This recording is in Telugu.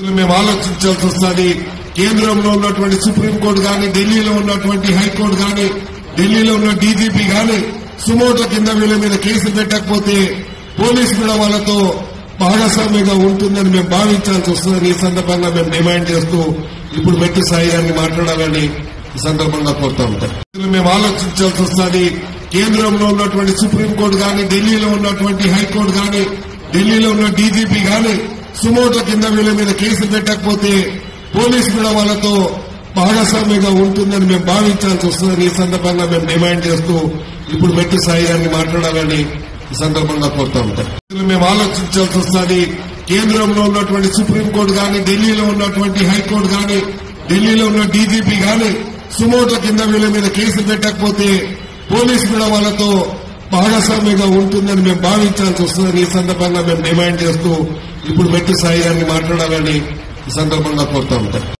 మేము ఆలోచించాల్సి వస్తుంది కేంద్రంలో ఉన్నటువంటి సుప్రీంకోర్టు గాని ఢిల్లీలో ఉన్నటువంటి హైకోర్టు గాని ఢిల్లీలో ఉన్న డీజీపీ గాని సుమోటో కింద వీళ్ళ మీద కేసులు పెట్టకపోతే పోలీసు కూడా వాళ్ళతో భాగస్వామ్యంగా ఉంటుందని మేము భావించాల్సి వస్తుందని ఈ సందర్భంగా మేము డిమాండ్ చేస్తూ ఇప్పుడు మెట్టు సాయి గారిని మాట్లాడాలని ఈ సందర్భంగా కోరుతా ఉంటాం మేము ఆలోచించాల్సి వస్తుంది కేంద్రంలో ఉన్నటువంటి సుప్రీంకోర్టు గాని ఢిల్లీలో ఉన్నటువంటి హైకోర్టు గాని ఢిల్లీలో ఉన్న డీజీపీ గాని సుమోటో కింద వీళ్ళ మీద కేసులు పెట్టకపోతే పోలీసు కూడా వాళ్ళతో భాగస్వామ్యంగా ఉంటుందని మేము భావించాల్సి వస్తుందని ఈ సందర్భంగా మేము డిమాండ్ చేస్తూ ఇప్పుడు మెట్టు సాయి గారిని మాట్లాడాలని ఈ సందర్భంగా కోరుతా ఉంటాం మేము ఆలోచించాల్సి వస్తుంది కేంద్రంలో ఉన్నటువంటి సుప్రీంకోర్టు గాని ఢిల్లీలో ఉన్నటువంటి హైకోర్టు గాని ఢిల్లీలో ఉన్న డీజీపీ గాని సుమోటో కింద వీళ్ళ మీద కేసులు పెట్టకపోతే పోలీసు కూడా వాళ్ళతో భాగస్వామ్యంగా ఉంటుందని మేము భావించాల్సి వస్తుందని ఈ సందర్భంగా మేము డిమాండ్ చేస్తూ ఇప్పుడు మెట్టు సాయి గారిని మాట్లాడాలని ఈ సందర్భంగా కోరుతా ఉంటాం